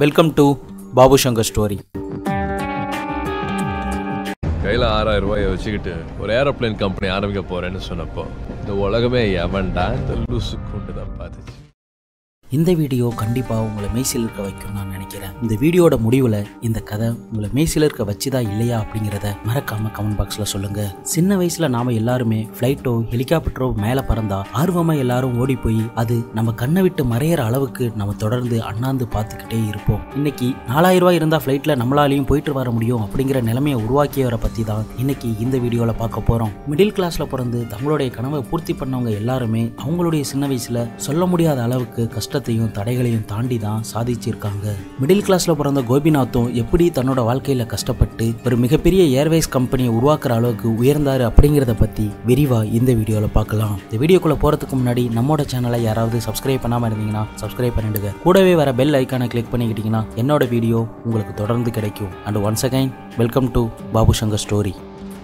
welcome to Babu Shankar story கையில் ஆறாயிரம் ரூபாயை வச்சுக்கிட்டு ஒரு ஏரோப்ளேன் கம்பெனி ஆரம்பிக்க போறேன்னு சொன்னப்போ இந்த உலகமே எவன்டா இந்த லூசு கொண்டு தான் பார்த்துச்சு இந்த வீடியோ கண்டிப்பாக உங்களை மெய்சில் இருக்க வைக்கும் நான் நினைக்கிறேன் இந்த வீடியோட முடிவில் இந்த கதை உங்களை மெய்சில் இருக்க வச்சுதா இல்லையா அப்படிங்கிறத மறக்காம கமெண்ட் பாக்ஸில் சொல்லுங்க சின்ன வயசுல நாம எல்லாருமே ஃப்ளைட்டோ ஹெலிகாப்டரோ மேலே பறந்தா ஆர்வமா எல்லாரும் ஓடி போய் அது நம்ம கண்ணை விட்டு மறையிற அளவுக்கு நம்ம தொடர்ந்து அண்ணாந்து பார்த்துக்கிட்டே இருப்போம் இன்னைக்கு நாலாயிரம் ரூபாய் இருந்தால் ஃப்ளைட்டில் நம்மளாலையும் போயிட்டு வர முடியும் அப்படிங்கிற நிலைமையை உருவாக்கியவரை பற்றி தான் இன்னைக்கு இந்த வீடியோவில் பார்க்க போகிறோம் மிடில் கிளாஸில் பிறந்து தங்களுடைய கனவை பூர்த்தி பண்ணவங்க எல்லாருமே அவங்களுடைய சின்ன வயசில் சொல்ல முடியாத அளவுக்கு கஷ்டத்தையும் தடைகளையும் தாண்டி தான் சாதிச்சிருக்காங்க மிடில் கிளாஸில் பிறந்த கோபிநாத்தும் எப்படி தன்னோட வாழ்க்கையில் கஷ்டப்பட்டு ஒரு மிகப்பெரிய ஏர்வேஸ் கம்பெனியை உருவாக்குற அளவுக்கு உயர்ந்தாரு அப்படிங்கிறத பற்றி விரிவாக இந்த வீடியோவில் பார்க்கலாம் இந்த வீடியோக்குள்ளே போகிறதுக்கு முன்னாடி நம்மளோட சேனலை யாராவது சப்ஸ்கிரைப் பண்ணாமல் இருந்தீங்கன்னா சப்ஸ்கிரைப் பண்ணிடுங்க கூடவே வர பெல் ஐக்கானை கிளிக் பண்ணிக்கிட்டீங்கன்னா என்னோட வீடியோ உங்களுக்கு தொடர்ந்து கிடைக்கும் and once again welcome to Babu Shankar story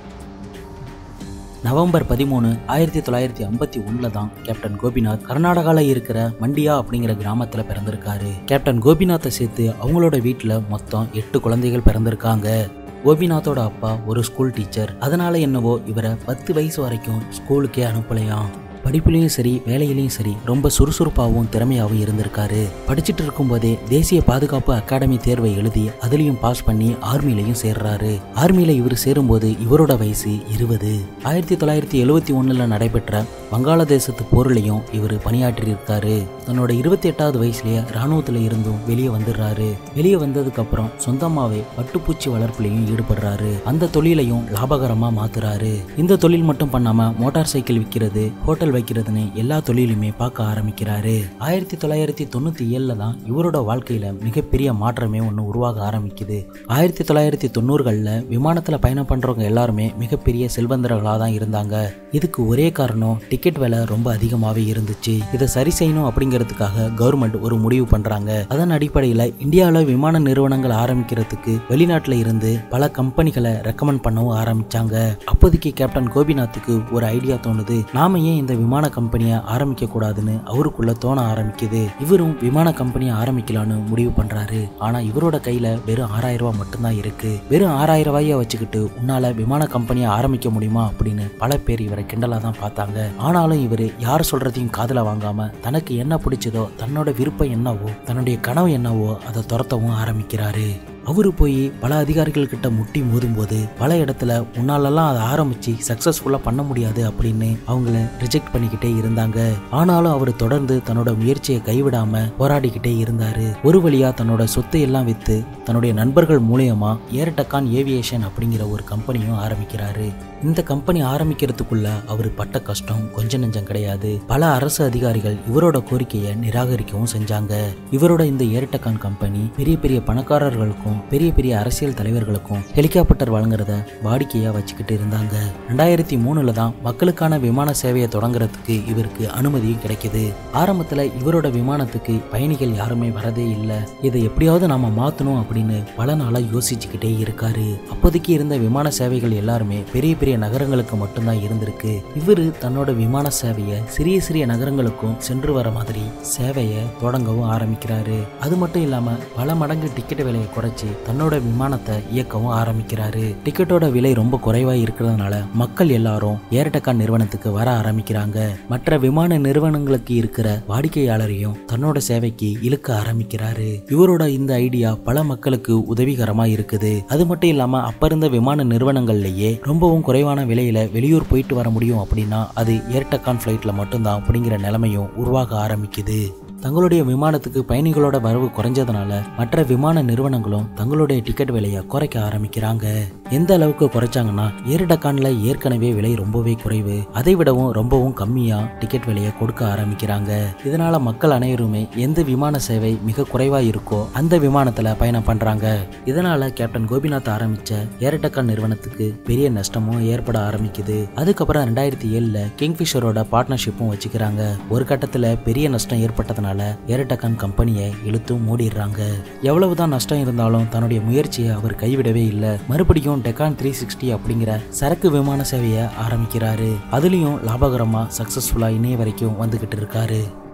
November பதிமூணு ஆயிரத்தி தொள்ளாயிரத்தி ஐம்பத்தி ஒன்றில் தான் கேப்டன் கோபிநாத் கர்நாடகாவில் இருக்கிற மண்டியா அப்படிங்கிற கிராமத்தில் பிறந்திருக்காரு கேப்டன் கோபிநாத்தை சேர்த்து அவங்களோட வீட்டில் மொத்தம் எட்டு குழந்தைகள் பிறந்திருக்காங்க கோபிநாத்தோட அப்பா ஒரு ஸ்கூல் டீச்சர் அதனால என்னவோ இவரை பத்து வயசு வரைக்கும் ஸ்கூலுக்கே அனுப்பலையாம் படிப்புலையும் சரி வேலையிலையும் சரி ரொம்ப சுறுசுறுப்பாகவும் திறமையாகவும் இருந்திருக்காரு படிச்சுட்டு இருக்கும்போதே தேசிய பாதுகாப்பு அகாடமி தேர்வை எழுதி அதுலேயும் பாஸ் பண்ணி ஆர்மிலையும் சேர்றாரு ஆர்மியில இவர் சேரும்போது இவரோட வயசு இருபது ஆயிரத்தி தொள்ளாயிரத்தி எழுவத்தி ஒன்றில் நடைபெற்ற வங்காளதேசத்து போர்லையும் இவர் பணியாற்றியிருக்காரு தன்னோட இருபத்தி எட்டாவது வயசுலயே ராணுவத்தில் இருந்தும் வெளியே வந்துடுறாரு வெளியே வந்ததுக்கு அப்புறம் சொந்தமாவே பட்டுப்பூச்சி வளர்ப்புலையும் ஈடுபடுறாரு அந்த தொழிலையும் லாபகரமா மாத்துறாரு இந்த தொழில் மட்டும் பண்ணாம மோட்டார் சைக்கிள் விற்கிறது ஹோட்டல் வைக்கிறதுன்னு எல்லா தொழிலுமே பார்க்க ஆரம்பிக்கிறாரு ஆயிரத்தி தொள்ளாயிரத்தி தொண்ணூத்தி ஏழுல தான் இவரோட வாழ்க்கையில மிகப்பெரிய மாற்றமே ஒன்று உருவாக ஆரம்பிக்குது ஆயிரத்தி தொள்ளாயிரத்தி தொண்ணூறுகளில் விமானத்தில் பயணம் பண்றவங்க எல்லாருமே மிகப்பெரிய செல்வந்தர்களாக தான் இருந்தாங்க இதுக்கு ஒரே காரணம் டிக்கெட் விலை ரொம்ப அதிகமாகவே இருந்துச்சு இதை சரி செய்யணும் அப்படிங்கிறதுக்காக கவர்மெண்ட் ஒரு முடிவு பண்றாங்க அதன் அடிப்படையில் இந்தியாவில் விமான நிறுவனங்கள் ஆரம்பிக்கிறதுக்கு வெளிநாட்டில் இருந்து பல கம்பெனிகளை ரெக்கமெண்ட் பண்ணவும் ஆரம்பிச்சாங்க அப்போதைக்கு கேப்டன் கோபிநாத்துக்கு ஒரு ஐடியா தோணுது நாம ஏன் இந்த விமான கம்பெனியை ஆரம்பிக்க கூடாதுன்னு அவருக்குள்ள தோண ஆரம்பிக்குது இவரும் விமான கம்பெனியை ஆரம்பிக்கலான்னு முடிவு பண்றாரு ஆனா இவரோட கையில வெறும் ஆறாயிரம் ரூபாய் மட்டும்தான் இருக்கு வெறும் ஆறாயிரம் ரூபாயை வச்சுக்கிட்டு உன்னால விமான கம்பெனியை ஆரம்பிக்க முடியுமா அப்படின்னு பல பேர் இவரை கிண்டலா தான் பார்த்தாங்க ஆனாலும் இவர் யார் சொல்றதையும் காதுல வாங்காம தனக்கு என்ன பிடிச்சதோ தன்னோட விருப்பம் என்னவோ தன்னுடைய கனவு என்னவோ அதை துரத்தவும் ஆரம்பிக்கிறாரு அவரு போய் பல அதிகாரிகள் கிட்ட முட்டி மோதும்போது பல இடத்துல உன்னாலெல்லாம் அதை ஆரம்பிச்சு சக்சஸ்ஃபுல்லா பண்ண முடியாது அப்படின்னு அவங்கள ரிஜெக்ட் பண்ணிக்கிட்டே இருந்தாங்க ஆனாலும் அவர் தொடர்ந்து தன்னோட முயற்சியை கைவிடாம போராடிக்கிட்டே இருந்தாரு ஒரு வழியா தன்னோட சொத்தை எல்லாம் வித்து தன்னுடைய நண்பர்கள் மூலியமா ஏர்டக்கான் ஏவியேஷன் அப்படிங்கிற ஒரு கம்பெனியும் ஆரம்பிக்கிறாரு இந்த கம்பெனி ஆரம்பிக்கிறதுக்குள்ள அவர் பட்ட கஷ்டம் கொஞ்ச நெஞ்சம் கிடையாது பல அரசு அதிகாரிகள் இவரோட கோரிக்கையை நிராகரிக்கவும் செஞ்சாங்க இவரோட இந்த ஏர்டக்கான் கம்பெனி பெரிய பெரிய பணக்காரர்களுக்கும் பெரிய பெரிய அரசியல் தலைவர்களுக்கும் ஹெலிகாப்டர் வழங்குறத வாடிக்கையா வச்சுக்கிட்டு இருந்தாங்க ரெண்டாயிரத்தி மூணுல தான் மக்களுக்கான விமான சேவையை தொடங்குறதுக்கு இவருக்கு அனுமதியும் கிடைக்குது ஆரம்பத்துல இவரோட விமானத்துக்கு பயணிகள் யாருமே வரதே இல்லை இதை எப்படியாவது நாம மாத்தணும் அப்படின்னு பல நாளா யோசிச்சுக்கிட்டே இருக்காரு அப்போதைக்கு இருந்த விமான சேவைகள் எல்லாருமே பெரிய பெரிய நகரங்களுக்கு மட்டும்தான் இருந்திருக்கு இவரு தன்னோட விமான சேவையை சிறிய சிறிய நகரங்களுக்கும் சென்று வர மாதிரி சேவையை தொடங்கவும் ஆரம்பிக்கிறாரு அது மட்டும் இல்லாம பல மடங்கு டிக்கெட் விலையை குறைச்சி தன்னோட விமானத்தை இயக்கவும் ஆரம்பிக்கிறாரு டிக்கெட்டோட விலை ரொம்ப குறைவா இருக்கிறதுனால மக்கள் எல்லாரும் ஏர்டக்கான் நிறுவனத்துக்கு வர ஆரம்பிக்கிறாங்க மற்ற விமான நிறுவனங்களுக்கு இருக்கிற வாடிக்கையாளரையும் தன்னோட சேவைக்கு இழுக்க ஆரம்பிக்கிறாரு இவரோட இந்த ஐடியா பல மக்களுக்கு உதவிகரமா இருக்குது அது மட்டும் இல்லாம அப்ப இருந்த விமான நிறுவனங்கள்லயே ரொம்பவும் குறைவான விலையில வெளியூர் போயிட்டு வர முடியும் அப்படின்னா அது ஏர்டக்கான் ஃபிளைட்ல மட்டும்தான் அப்படிங்கிற நிலைமையும் உருவாக ஆரம்பிக்குது தங்களுடைய விமானத்துக்கு பயணிகளோட வரவு குறைஞ்சதுனால மற்ற விமான நிறுவனங்களும் தங்களுடைய டிக்கெட் விலையை குறைக்க ஆரம்பிக்கிறாங்க எந்த அளவுக்கு குறைச்சாங்கன்னா ஏர்டக்கான்ல ஏற்கனவே விலை ரொம்பவே குறைவு அதை விடவும் ரொம்பவும் கம்மியா டிக்கெட் விலையை கொடுக்க ஆரம்பிக்கிறாங்க இதனால மக்கள் அனைவருமே எந்த விமான சேவை மிக குறைவா இருக்கோ அந்த விமானத்துல பயணம் பண்றாங்க இதனால கேப்டன் கோபிநாத் ஆரம்பிச்ச ஏர்டக்கான் நிறுவனத்துக்கு பெரிய நஷ்டமும் ஏற்பட ஆரம்பிக்குது அதுக்கப்புறம் ரெண்டாயிரத்தி ஏழுல கிங்ஃபிஷரோட பார்ட்னர்ஷிப்பும் வச்சுக்கிறாங்க ஒரு கட்டத்துல பெரிய நஷ்டம் ஏற்பட்டதுனால ஏர்டக்கான் கம்பெனியை இழுத்தும் மூடிடுறாங்க எவ்வளவுதான் நஷ்டம் இருந்தாலும் தன்னுடைய முயற்சியை அவர் கைவிடவே இல்லை மறுபடியும் டெக்கான் த்ரீ சிக்ஸ்டி அப்படிங்கிற சரக்கு விமான சேவையை ஆரம்பிக்கிறாரு அதுலயும் லாபகரமா சக்சஸ்ஃபுல்லா இணைய வரைக்கும் வந்துகிட்டு இருக்காரு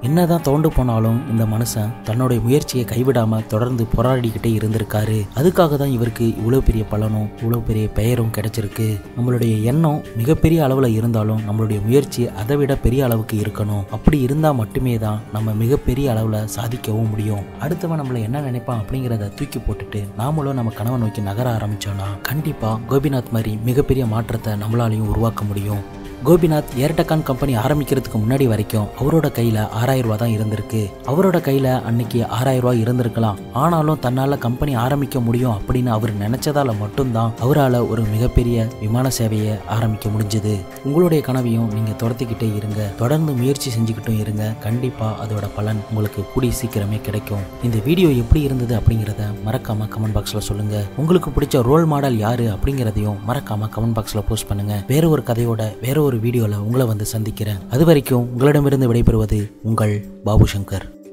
என்னதான் தோண்டு போனாலும் இந்த மனுஷன் தன்னுடைய முயற்சியை கைவிடாம தொடர்ந்து போராடிக்கிட்டே இருந்திருக்காரு அதுக்காக தான் இவருக்கு இவ்வளவு பெரிய பலனும் இவ்வளவு பெரிய பெயரும் கிடைச்சிருக்கு நம்மளுடைய எண்ணம் மிகப்பெரிய அளவுல இருந்தாலும் நம்மளுடைய முயற்சி அதை விட பெரிய அளவுக்கு இருக்கணும் அப்படி இருந்தா மட்டுமே தான் நம்ம மிகப்பெரிய அளவுல சாதிக்கவும் முடியும் அடுத்தவன் நம்மள என்ன நினைப்பான் அப்படிங்கிறத தூக்கி போட்டுட்டு நாமளும் நம்ம கனவை நோக்கி நகர ஆரம்பிச்சோம்னா கண்டிப்பா கோபிநாத் மாதிரி மிகப்பெரிய மாற்றத்தை நம்மளாலையும் உருவாக்க முடியும் கோபிநாத் ஏர்டெக்கான் கம்பெனி ஆரம்பிக்கிறதுக்கு முன்னாடி வரைக்கும் அவரோட கையில ஆறாயிரம் ரூபாய் தான் இருந்திருக்கு அவரோட கையில அன்னைக்கு ஆறாயிரம் ரூபாய் இருந்திருக்கலாம் ஆனாலும் தன்னால கம்பெனி ஆரம்பிக்க முடியும் அப்படின்னு அவர் நினைச்சதால மட்டும்தான் அவரால் ஒரு மிகப்பெரிய விமான சேவையை ஆரம்பிக்க முடிஞ்சது உங்களுடைய கனவையும் நீங்க துரத்திக்கிட்டே இருங்க தொடர்ந்து முயற்சி செஞ்சுக்கிட்டும் இருங்க கண்டிப்பா அதோட பலன் உங்களுக்கு கூடிய சீக்கிரமே கிடைக்கும் இந்த வீடியோ எப்படி இருந்தது அப்படிங்கிறத மறக்காம கமெண்ட் பாக்ஸ்ல சொல்லுங்க உங்களுக்கு பிடிச்ச ரோல் மாடல் யாரு அப்படிங்கிறதையும் மறக்காம கமெண்ட் பாக்ஸ்ல போஸ்ட் பண்ணுங்க வேற ஒரு கதையோட வேற ஒரு வீடியோல உங்களை வந்து சந்திக்கிறேன் அது வரைக்கும் உங்களிடமிருந்து விடைபெறுவது உங்கள் பாபு சங்கர்